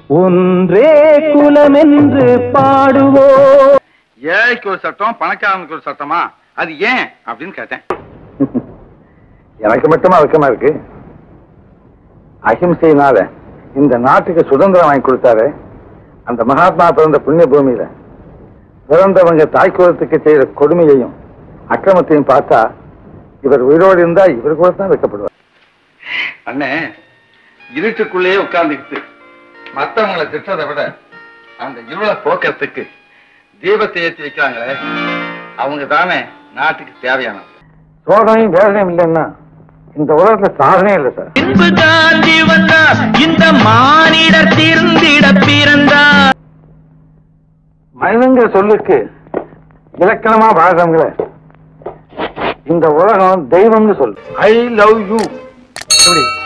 ஒன்றே குலம் என்று பாடுவோ ஏழைக்கு ஒரு சட்டம் பணக்காரனுக்கு ஒரு சட்டமா அது ஏன் அப்படின்னு கேட்டேன் எனக்கு மட்டுமா வெக்கமா இருக்கு அஹிம்சையினால இந்த நாட்டுக்கு சுதந்திரம் வாங்கி கொடுத்தாரு அந்த மகாத்மா பிறந்த புண்ணிய பூமியில பிறந்தவங்க தாய்க்குலத்துக்கு செய்யற கொடுமையையும் அக்கிரமத்தையும் பார்த்தா இவர் உயிரோடு இருந்தா இவர் கூட தான் வைக்கப்படுவார் அண்ணே இருட்டுக்குள்ளேயே உட்கார்ந்துக்கிட்டு மத்தவங்களை திட்டதை விட அந்த இருளை போக்குறதுக்கு தீபத்தை ஏற்றி வைக்கிறாங்களே அவங்க தானே நாட்டுக்கு தேவையானது சோதனையும் வேதனையும் இல்லைன்னா இந்த உலகத்துல சாதனையே இல்லை சார் பின்பு காந்தி வந்தார் இந்த மானிடர் திருந்திட பிறந்தார் மனிதங்கிற சொல்லுக்கு இலக்கணமா வாழ்றவங்கள இந்த உலகம் தெய்வம்னு சொல்லு ஐ லவ் யூ எப்படி